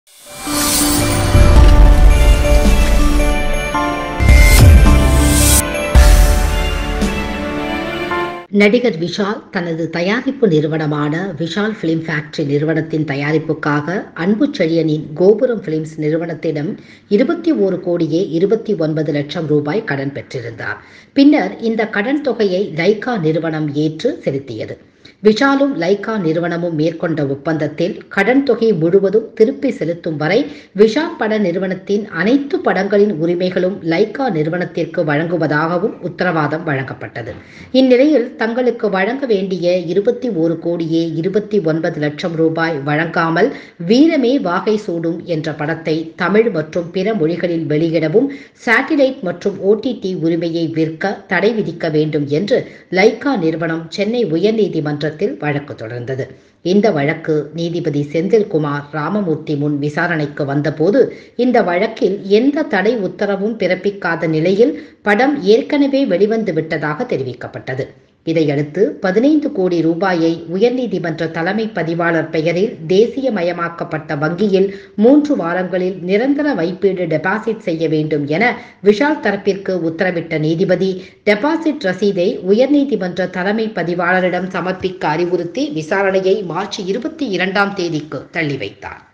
நடிகர் விஷால் தனது தயாரிப்பு நிறுவனமான விஷால் பிலிம் ஃபேக்டரி நிறுவனத்தின் தயாரிப்புக்காக அன்பு செழியனின் கோபுரம் பிலிம்ஸ் நிறுவனத்திடம் இருபத்தி ஓரு கோடியே இருபத்தி ஒன்பது லட்சம் ரூபாய் கடன் பெற்றிருந்தார் பின்னர் இந்த கடன் தொகையை லைகா நிறுவனம் ஏற்று செலுத்தியது விஷாலும் லைகா நிறுவனமும் மேற்கொண்ட ஒப்பந்தத்தில் கடன் தொகை முழுவதும் திருப்பி செலுத்தும் வரை விஷால் பட நிறுவனத்தின் அனைத்து படங்களின் உரிமைகளும் லைகா நிறுவனத்திற்கு வழங்குவதாகவும் உத்தரவாதம் வழங்கப்பட்டது இந்நிலையில் தங்களுக்கு வழங்க வேண்டிய இருபத்தி ஒரு கோடியே இருபத்தி ஒன்பது லட்சம் ரூபாய் வழங்காமல் வீரமே வாகை சூடும் என்ற படத்தை தமிழ் மற்றும் பிற மொழிகளில் வெளியிடவும் சேட்டிலைட் மற்றும் ஓடிடி உரிமையை விற்க தடை விதிக்க வேண்டும் என்று லைகா நிறுவனம் சென்னை உயர்நீதிமன்ற நீதிமன்றத்தில் வழக்கு தொடர்ந்தது இந்த வழக்கு நீதிபதி செந்தில்குமார் ராமமூர்த்தி முன் விசாரணைக்கு வந்தபோது இந்த வழக்கில் எந்த தடை உத்தரவும் பிறப்பிக்காத நிலையில் படம் ஏற்கனவே வெளிவந்து விட்டதாக தெரிவிக்கப்பட்டது இதையடுத்து பதினைந்து கோடி ரூபாயை உயர்நீதிமன்ற தலைமை பதிவாளர் பெயரில் தேசியமயமாக்கப்பட்ட வங்கியில் மூன்று வாரங்களில் நிரந்தர வைப்பீடு டெபாசிட் செய்ய வேண்டும் என விஷால் தரப்பிற்கு உத்தரவிட்ட நீதிபதி டெபாசிட் ரசீதை உயர்நீதிமன்ற தலைமை பதிவாளரிடம் சமர்ப்பிக்க அறிவுறுத்தி விசாரணையை மார்ச் இருபத்தி இரண்டாம் தேதிக்கு தள்ளி வைத்தார்